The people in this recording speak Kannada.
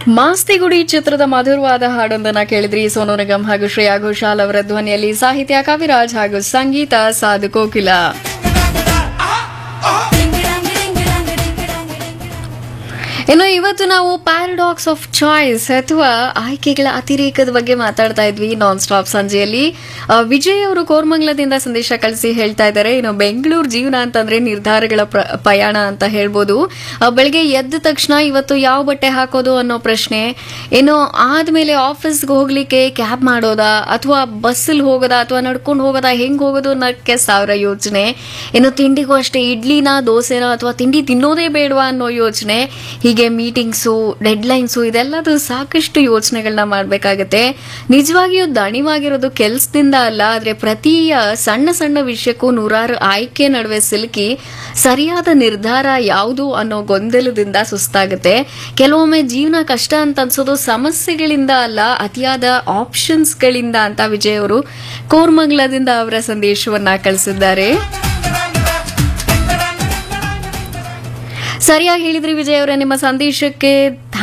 ಮಾಸ್ತಿಗುಡಿ ಚಿತ್ರದ ಮಧುರವಾದ ಹಾಡೊಂದನ್ನ ಕೇಳಿದ್ರಿ ಸೋನು ನಿಗಮ್ ಹಾಗೂ ಶ್ರೇಯಾ ಘೋಷಾಲ್ ಅವರ ಧ್ವನಿಯಲ್ಲಿ ಸಾಹಿತ್ಯ ಕವಿರಾಜ್ ಹಾಗೂ ಸಂಗೀತ ಸಾಧು ಕೋಕಿಲ ಇನ್ನು ಇವತ್ತು ನಾವು ಪ್ಯಾರಡಾಕ್ಸ್ ಆಫ್ ಚಾಯ್ಸ್ ಅಥವಾ ಆಯ್ಕೆಗಳ ಅತಿರೇಕದ ಬಗ್ಗೆ ಮಾತಾಡ್ತಾ ಇದ್ವಿ ನಾನ್ ಸ್ಟಾಪ್ ಸಂಜೆಯಲ್ಲಿ ಆ, ವಿಜಯ್ ಅವರು ಕೋರ್ಮಂಗ್ಲದಿಂದ ಸಂದೇಶ ಕಳಿಸಿ ಹೇಳ್ತಾ ಇದ್ದಾರೆ ಇನ್ನು ಬೆಂಗಳೂರು ಜೀವನ ಅಂತಂದ್ರೆ ನಿರ್ಧಾರಗಳ ಪ್ರ- ಪಯಣ ಅಂತ ಹೇಳ್ಬೋದು ಆ, ಬೆಳಗ್ಗೆ ಎದ್ದ ತಕ್ಷಣ ಇವತ್ತು ಯಾವ ಬಟ್ಟೆ ಹಾಕೋದು ಅನ್ನೋ ಪ್ರಶ್ನೆ ಇನ್ನು ಆದ್ಮೇಲೆ ಆಫೀಸ್ಗೆ ಹೋಗ್ಲಿಕ್ಕೆ ಕ್ಯಾಬ್ ಮಾಡೋದಾ ಅಥವಾ ಬಸ್ಸಲ್ಲಿ ಹೋಗೋದಾ ಅಥವಾ ನಡ್ಕೊಂಡು ಹೋಗೋದಾ ಹೆಂಗ್ ಹೋಗೋದು ಅನ್ನೋಕ್ಕೆ ಸಾವಿರ ಯೋಚನೆ ಇನ್ನು ತಿಂಡಿಗೂ ಅಷ್ಟೇ ಇಡ್ಲಿನ ದೋಸೆನ ಅಥವಾ ತಿಂಡಿ ತಿನ್ನೋದೇ ಬೇಡವಾ ಅನ್ನೋ ಯೋಚನೆ ಹೀಗೆ ಮೀಟಿಂಗ್ಸು ಡೆಡ್ಲೈನ್ಸು ಇದೆಲ್ಲದು ಸಾಕಷ್ಟು ಯೋಚನೆಗಳನ್ನ ಮಾಡಬೇಕಾಗತ್ತೆ ನಿಜವಾಗಿಯೂ ದಣಿವಾಗಿರೋದು ಕೆಲಸದಿಂದ ಅಲ್ಲ ಆದರೆ ಪ್ರತಿ ಸಣ್ಣ ಸಣ್ಣ ವಿಷಯಕ್ಕೂ ನೂರಾರು ಆಯ್ಕೆ ನಡುವೆ ಸಿಲುಕಿ ಸರಿಯಾದ ನಿರ್ಧಾರ ಯಾವುದು ಅನ್ನೋ ಗೊಂದಲದಿಂದ ಸುಸ್ತಾಗುತ್ತೆ ಕೆಲವೊಮ್ಮೆ ಜೀವನ ಕಷ್ಟ ಅಂತ ಅನ್ಸೋದು ಸಮಸ್ಯೆಗಳಿಂದ ಅಲ್ಲ ಅತಿಯಾದ ಆಪ್ಷನ್ಸ್ಗಳಿಂದ ಅಂತ ವಿಜಯ್ ಅವರು ಕೋರ್ಮಂಗ್ಲದಿಂದ ಅವರ ಸಂದೇಶವನ್ನ ಕಳಿಸಿದ್ದಾರೆ ಸರಿಯಾಗಿ ಹೇಳಿದ್ರಿ ವಿಜಯ್ ಅವರೇ ನಿಮ್ಮ ಸಂದೇಶಕ್ಕೆ